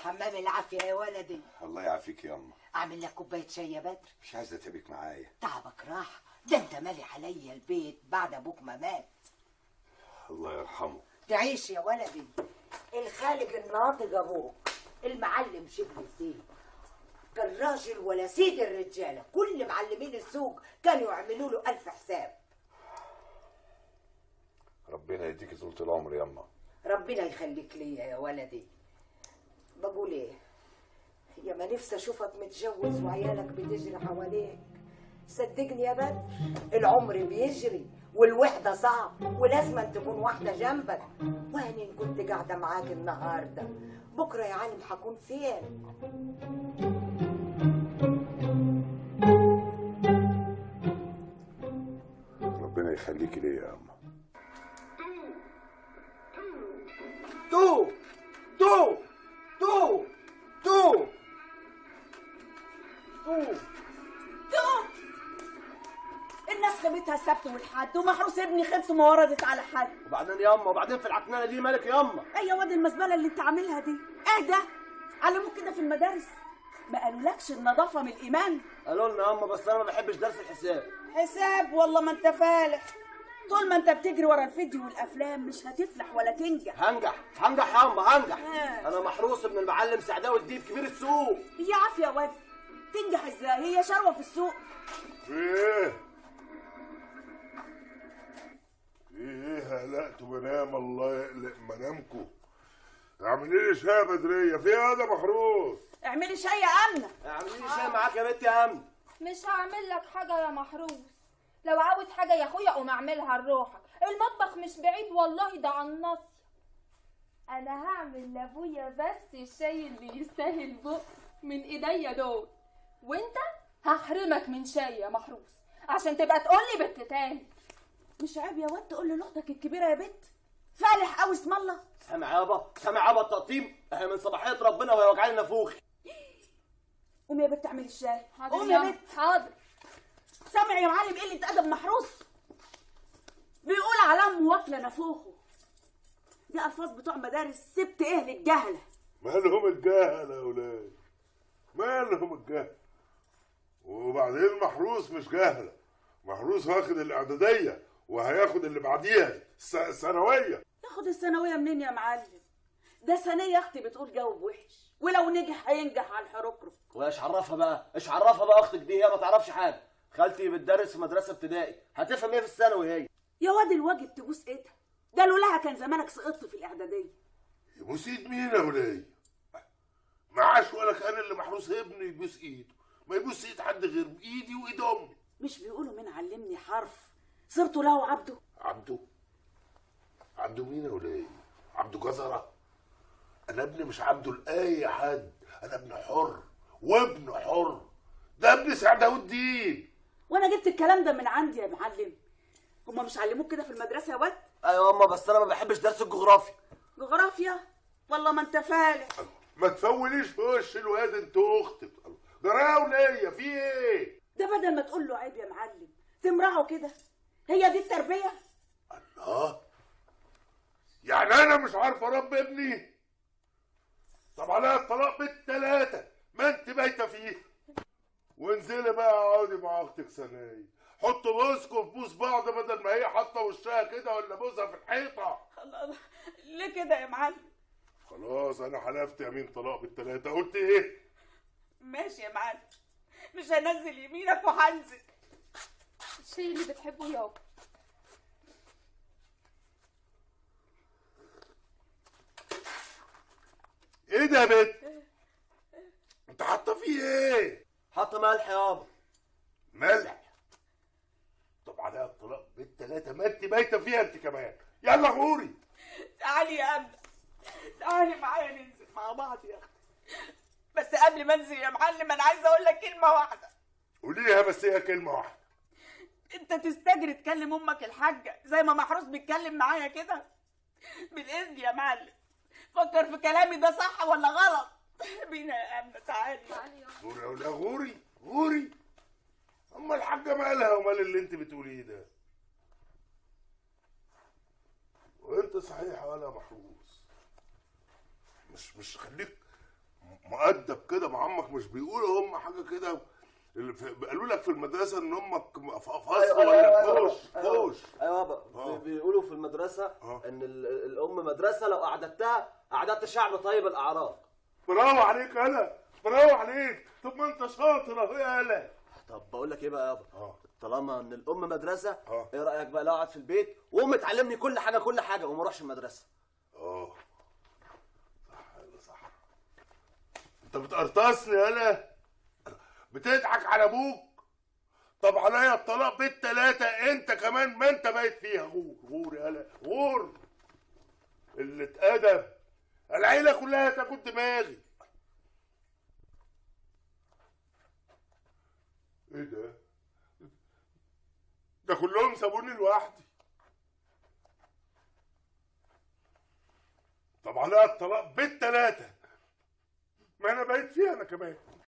حمام العافيه يا ولدي الله يعافيك ياما اعمل لك كوبايه شاي يا بدر مش عايزه اتعبك معايا تعبك راح ده انت مالي عليا البيت بعد ابوك ما مات الله يرحمه تعيش يا ولدي الخالق الناطق ابوك المعلم شبل الدين كان راجل ولا سيد الرجاله كل معلمين السوق كانوا يعملوا له الف حساب ربنا يديك طولة العمر ياما ربنا يخليك ليا يا ولدي بقول ايه يا ما نفسي اشوفك متجوز وعيالك بتجري حواليك صدقني يا بدر العمر بيجري والوحدة صعب ولازم أن تكون واحدة جنبك وأنا إن كنت قاعدة معاك النهاردة بكرة يا عالم حكون فين ربنا يخليك ليا يا اما تو تو تو تو تو الناس خبتها السبت والحد ومحروس ابني خبز ما وردت على حد وبعدين ياما وبعدين في العكنانه دي مالك ياما اي يا واد المزبله اللي انت عاملها دي ايه ده علموك كده في المدارس ما قالولكش النظافه من الايمان قالوا لنا ياما بس انا ما بحبش درس الحساب حساب والله ما انت فالح طول ما انت بتجري ورا الفيديو والافلام مش هتفلح ولا تنجح هنجح هنجح ياما هنجح آه. انا محروس ابن المعلم سعداوي الديب كبير السوق هي عافيه يا واد تنجح ازاي هي شروه في السوق في ايه؟ في ايه هلقت بنام الله يقلق منامكم اعملي لي شاي بدريه في ايه هذا محروس اعملي شاي يا امنه اعملي لي شاي معاك يا بنت يا امن مش هعمل لك حاجة يا محروس لو عاوز حاجة يا اخويا قوم اعملها لروحك المطبخ مش بعيد والله ده على النص انا هعمل لابويا بس الشاي اللي يستاهل بق من ايديا دول وانت هحرمك من شاي يا محروس عشان تبقى تقولي بنت تاني مش عيب يا واد تقول لاختك الكبيره يا بت فالح قوي اسم الله سامع يابا سامع يابا التقطيم اهي من صباحيه ربنا وهي وجعاني نافوخي قومي يا بت اعملي الشاي حاضر قومي يا يا بت حاضر سامع يا معلم قلة أدب محروس بيقول على أمه واكلة نافوخه دي ألفاظ بتوع مدارس سبت إيه للجهلة مالهم الجهل يا ولاد مالهم الجهل وبعدين محروس مش جهله محروس واخد الاعداديه وهياخد اللي بعديها الس- الثانويه ياخد الثانوية منين يا معلم ده ثانية أختي بتقول جاوب وحش ولو نجح هينجح على الحركرك وايش عرفها بقى ايش عرفها بقى اختك دي هي ما تعرفش حاجه خالتي بتدرس في مدرسه ابتدائي هتفهم ايه في الثانوي هي يا واد الواجب تبوس إيدها ده لولاها كان زمانك سقطت في الإعدادية يبوس ايد مين يا ولاد معاش ولا كان اللي محروس ابنه يبوس ايده ما يبوس ايد حد غير بايدي وايد امي مش بيقولوا مين علمني حرف صرت له عبده عبده عبده مين يا ولاد عبده جزرة انا ابني مش عبده لاي حد انا ابن حر وابن حر ده ابن سعداوي الدين وأنا جبت الكلام ده من عندي يا معلم هما مش علموك كده في المدرسة يا واد ايوه يا اما بس انا ما بحبش درس الجغرافيا جغرافيا والله ما انت فالح ما تفوليش في وش الواد انت واختك جرايه وليا في ايه ده بدل ما تقول له عيب يا معلم تمرعه كده هي دي التربيه اه يعني انا مش عارف اربي ابني طب عليها الطلاق بالتلاتة ما انت بايته فيه وانزلي بقى اقعدي مع اختك سناي حطوا بوسكم في بوس بعض بدل ما هي حاطه وشها كده ولا بوسها في الحيطه الله الله ليه كده يا معلم خلاص انا حلفت يمين طلاق بالتلاتة قلت ايه ماشي يا معلم مش هنزل يمينك وهنزل الشاي اللي بتحبه يابا ايه ده يا بنت انت حاطه فيه ايه حط ملح يابا ملح طب عليها الطلاق بالتلاتة ما انت بايته فيها انت كمان يلا غوري تعالي يا أمنة تعالي معايا ننزل مع بعض يا أختي بس قبل ما انزل يا معلم انا عايزه اقول لك كلمه واحده قوليها بس هي كلمه واحده انت تستجري تكلم امك الحاجه زي ما محروس بيتكلم معايا كده بالاذن يا معلم فكر في كلامي ده صح ولا غلط بينا يا امنه تعالي غوري يا ولا غوري غوري اما الحاجه مالها ومال اللي انت بتقوليه ده وانت صحيح ولا محروس مش مش خليك مؤدب كده مع امك مش بيقولوا هم حاجه كده اللي في- قالوا لك في المدرسه ان امك ف- فصل أيوة، ولا أيوة، أيوة، كوش أيوة. كوش ايوه يابا آه. بي- بيقولوا في المدرسه آه. ان ال- الام مدرسه لو اعددتها اعددت شعب طيب الاعراق برافو عليك انا برافو عليك طب ما انت شاطر اهو يالا طب بقول لك ايه بقى يابا اه طالما ان الام مدرسه آه. ايه رايك بقى لو اقعد في البيت وامي تعلمني كل حاجه كل حاجه وما اروحش المدرسه اه صح يلا صح انت بتقرطصني يالا بتضحك على ابوك طب عليا الطلاق بالتلاتة انت كمان ما انت بايت فيها غور غور يالا غور اللي اتأدب العيلة كلها تاكل دماغي ايه ده ده كلهم سابوني لوحدي طب عليا الطلاق بالتلاتة ما انا بايت فيها انا كمان